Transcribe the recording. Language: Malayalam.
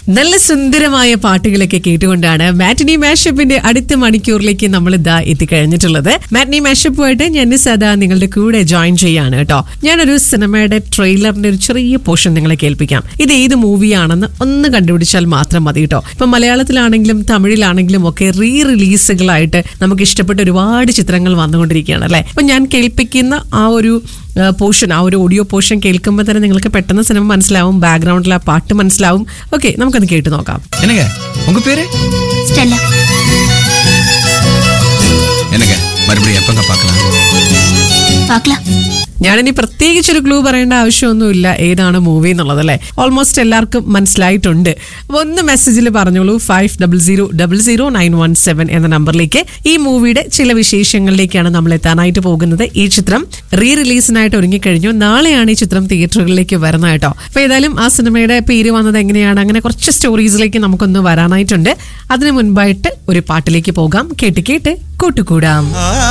നല്ല സുന്ദരമായ പാട്ടുകളൊക്കെ കേട്ടുകൊണ്ടാണ് മാറ്റിനി മാഷപ്പിന്റെ അടുത്ത മണിക്കൂറിലേക്ക് നമ്മൾ ഇതാ എത്തിക്കഴിഞ്ഞിട്ടുള്ളത് മാറ്റിനി മാഷപ്പുമായിട്ട് ഞാൻ സദാ നിങ്ങളുടെ കൂടെ ജോയിൻ ചെയ്യാണ് കേട്ടോ ഞാനൊരു സിനിമയുടെ ട്രെയിലറിന്റെ ഒരു ചെറിയ പോർഷൻ നിങ്ങളെ കേൾപ്പിക്കാം ഇത് ഏത് മൂവിയാണെന്ന് ഒന്ന് കണ്ടുപിടിച്ചാൽ മാത്രം മതി കേട്ടോ ഇപ്പൊ മലയാളത്തിലാണെങ്കിലും തമിഴിലാണെങ്കിലും ഒക്കെ റീ റിലീസുകളായിട്ട് നമുക്ക് ഇഷ്ടപ്പെട്ട ഒരുപാട് ചിത്രങ്ങൾ വന്നുകൊണ്ടിരിക്കുകയാണ് അല്ലെ അപ്പൊ ഞാൻ കേൾപ്പിക്കുന്ന ആ ഒരു പോർഷൻ ആ ഒരു ഓഡിയോ പോർഷൻ കേൾക്കുമ്പോൾ തന്നെ നിങ്ങൾക്ക് പെട്ടെന്ന് സിനിമ മനസ്സിലാവും ബാക്ക്ഗ്രൗണ്ടിൽ ആ പാട്ട് മനസ്സിലാവും ഓക്കെ നമുക്കത് കേട്ട് നോക്കാം என்னங்க உங்க பேரு ஸ்டெல்லா என்னங்க மறுபடியும் எப்பங்க பார்க்கலாம் பார்க்கலாம் ഞാനിനി പ്രത്യേകിച്ചൊരു ക്ലൂ പറയേണ്ട ആവശ്യമൊന്നുമില്ല ഏതാണ് മൂവി എന്നുള്ളത് അല്ലേ ഓൾമോസ്റ്റ് എല്ലാവർക്കും മനസ്സിലായിട്ടുണ്ട് അപ്പൊ ഒന്ന് മെസ്സേജിൽ പറഞ്ഞോളൂ five double zero double zero nine one seven എന്ന നമ്പറിലേക്ക് ഈ മൂവിയുടെ ചില വിശേഷങ്ങളിലേക്കാണ് നമ്മൾ എത്താനായിട്ട് പോകുന്നത് ഈ ചിത്രം റീ റിലീസിനായിട്ട് ഒരുങ്ങിക്കഴിഞ്ഞു നാളെയാണ് ഈ ചിത്രം തിയേറ്ററുകളിലേക്ക് വരുന്നത് കേട്ടോ അപ്പൊ ഏതായാലും ആ സിനിമയുടെ പേര് വന്നത് എങ്ങനെയാണ് അങ്ങനെ കുറച്ച് സ്റ്റോറീസിലേക്ക് നമുക്കൊന്ന് വരാനായിട്ടുണ്ട് അതിനു മുൻപായിട്ട് ഒരു പാട്ടിലേക്ക് പോകാം കേട്ട് കേട്ട് കൂട്ടുകൂടാം ആ